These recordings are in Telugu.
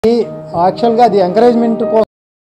యాక్చువల్గా అది ఎంకరేజ్మెంట్ కోసం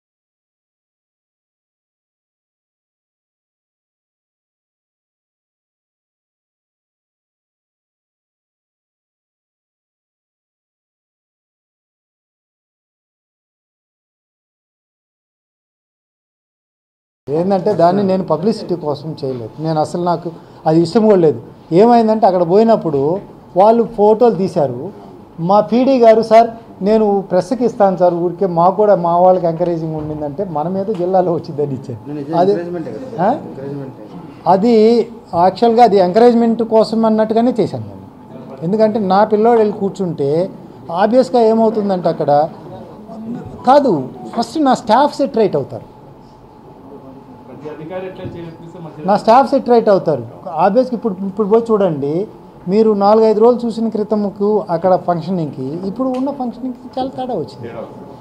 ఏంటంటే దాన్ని నేను పబ్లిసిటీ కోసం చేయలేదు నేను అసలు నాకు అది ఇష్టం కూడా లేదు ఏమైందంటే అక్కడ పోయినప్పుడు వాళ్ళు ఫోటోలు తీశారు మా పీడీ గారు సార్ నేను ప్రెస్కి ఇస్తాను సార్ ఊరికే మాకు కూడా మా వాళ్ళకి ఎంకరేజింగ్ ఉండిందంటే మన మీద జిల్లాలో వచ్చిందని ఇచ్చారు అది ఆ? అది యాక్చువల్గా అది ఎంకరేజ్మెంట్ కోసం అన్నట్టుగానే చేశాను నేను ఎందుకంటే నా పిల్లోడు వెళ్ళి కూర్చుంటే ఆబ్వియస్గా ఏమవుతుందంటే అక్కడ కాదు ఫస్ట్ నా స్టాఫ్ సెట్ రైట్ అవుతారు ప్రతి అధికారి ఎట్లా చేస్తే మంచిది నా స్టాఫ్ సెట్ రైట్ అవుతారు ఆబ్వియస్గా ఇప్పుడు ఇప్పుడు పోయి చూడండి మీరు నాలుగైదు రోజులు చూసిన క్రితంకు అక్కడ ఫంక్షనింగ్కి ఇప్పుడు ఉన్న ఫంక్షనింగ్కి చాలా తేడా వచ్చింది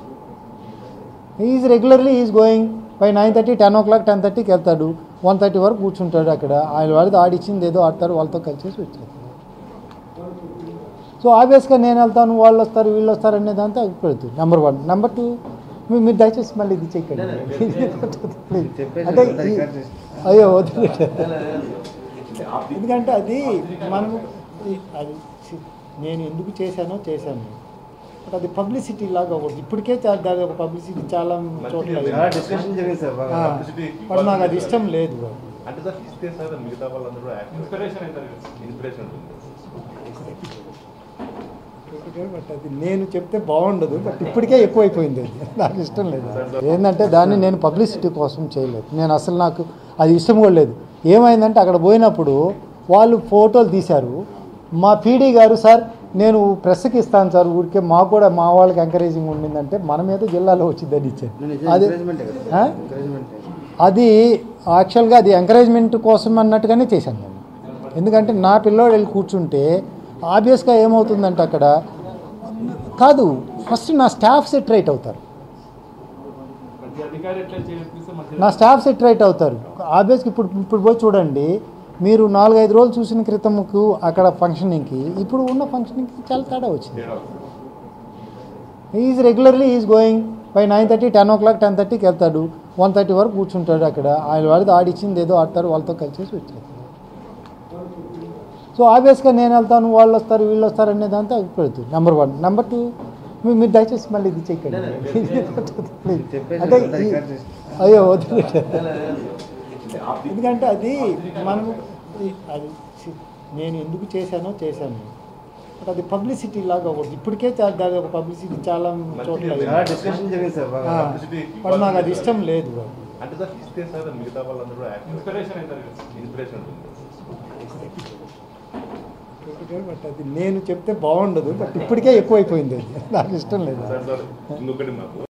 is regularly is going by nine thirty ten o'clock ten థర్టీకి వెళ్తాడు వన్ థర్టీ వరకు కూర్చుంటాడు అక్కడ ఆయన వాళ్ళది ఆడిచ్చింది ఏదో ఆడతారు వాళ్ళతో కలిసేసి వచ్చేస్తారు సో ఆబ్వియస్గా నేను వెళ్తాను వాళ్ళు వస్తారు వీళ్ళు వస్తారు అనేదంతా పెడుతుంది నెంబర్ వన్ నెంబర్ టూ మీరు మీరు దయచేసి మళ్ళీ ఇది చెక్కండి Please. అంటే ఈ- అయ్యో వద్దు ఎందుకంటే అది మనము ఈ- అది చి- నేను ఎందుకు చేశానో చేశాను బట్ అది పబ్లిసిటీ లాగా ఒకటి ఇప్పటికే చా- దాని ఒక పబ్లిసిటీ చాలా చోట్ల అయింది. చాలా డిస్కషన్ జరిగింది సార్ బాగా ఆ, బట్ నాకు అది ఇష్టం లేదు అంటే సార్ ఇస్తే సార్ మిగతా వాళ్ళందరూ కూడా ఇన్స్పిరేషన్ అవుతారు కదా. ఇన్స్పిరేషన్ ఉంటుంది బట్ అది నేను చెప్తే బాగుండదు బట్ ఇప్పటికే ఎక్కువైపోయింది అది నాకు ఇష్టం లేదు ఏంటంటే దాన్ని నేను పబ్లిసిటీ కోసం చేయలేదు నేను అసలు నాకు అది ఇష్టం కూడా లేదు ఏమైందంటే అక్కడ పోయినప్పుడు వాళ్ళు ఫోటోలు తీశారు మా పీడీ గారు సార్ నేను ప్రెస్కి ఇస్తాను సార్ ఊరికే మాకు కూడా మా వాళ్ళకి ఎంకరేజింగ్ ఉండిందంటే మన మీద జిల్లాలో వచ్చిందని ఇచ్చారు అది ఎంకరేజ్మెంట్ ఆ? ఎంకరేజ్మెంట్ అది యాక్చువల్గా అది ఎంకరేజ్మెంట్ కోసం అన్నట్టుగానే చేశాను నేను ఎందుకంటే నా పిల్లోడు వెళ్ళి కూర్చుంటే ఆబ్వియస్గా ఏమవుతుందంటే అక్కడ కాదు ఫస్ట్ నా స్టాఫ్ సెట్ రైట్ అవుతారు ప్రతి అధికారి ఎట్లా చేస్తే మంచిది నా స్టాఫ్ సెట్ రైట్ అవుతారు ఆబ్వియస్గా ఇప్పుడు ఇప్పుడు పోయి చూడండి మీరు నాలుగైదు రోజులు చూసిన క్రితంకు అక్కడ ఫంక్షనింగ్కి ఇప్పుడు ఉన్న ఫంక్షనింగ్కి చాలా తేడా వచ్చింది is regularly is going by nine thirty ten o'clock ten థర్టీకి వెళ్తాడు వన్ థర్టీ వరకు కూర్చుంటాడు అక్కడ ఆయన వాళ్ళది ఆడిచ్చింది ఏదో ఆడతారు వాళ్ళతో కలిసేసి వచ్చేస్తారు సో ఆబ్వియస్గా నేను వెళ్తాను వాళ్ళు వస్తారు వీళ్ళు వస్తారు అనేదంతా పెడుతుంది నెంబర్ వన్ నెంబర్ టూ మీరు మీరు దయచేసి మళ్ళీ ఇది చెక్కండి Please. చెప్పేసి అంటే అంతా ఈ- రికార్డ్ చేసి. అయ్యో వద్దు ఎందుకంటే అది మనము ఈ- అది చి- నేను ఎందుకు చేశానో చేశాను బట్ అది పబ్లిసిటీ లాగా ఒకటి ఇప్పటికే చా- దాని ఒక పబ్లిసిటీ చాలా చోట్ల చాలా అయింది. డిస్కషన్ జరిగింది సార్ బాగా ఆ, బట్ నాకు అది ఇష్టం లేదు అంటే సార్ ఇస్తే సార్ మిగతా వాళ్ళందరూ కూడా ఇన్స్పిరేషన్ అవుతారు కదా. ఇన్స్పిరేషన్ ఉంటుంది బట్ అది నేను చెప్తే బాగుండదు బట్ ఇప్పటికే ఎక్కువైపోయింది అది నాకు ఇష్టం లేదు సార్ సార్ ఇంకొకటి మాకు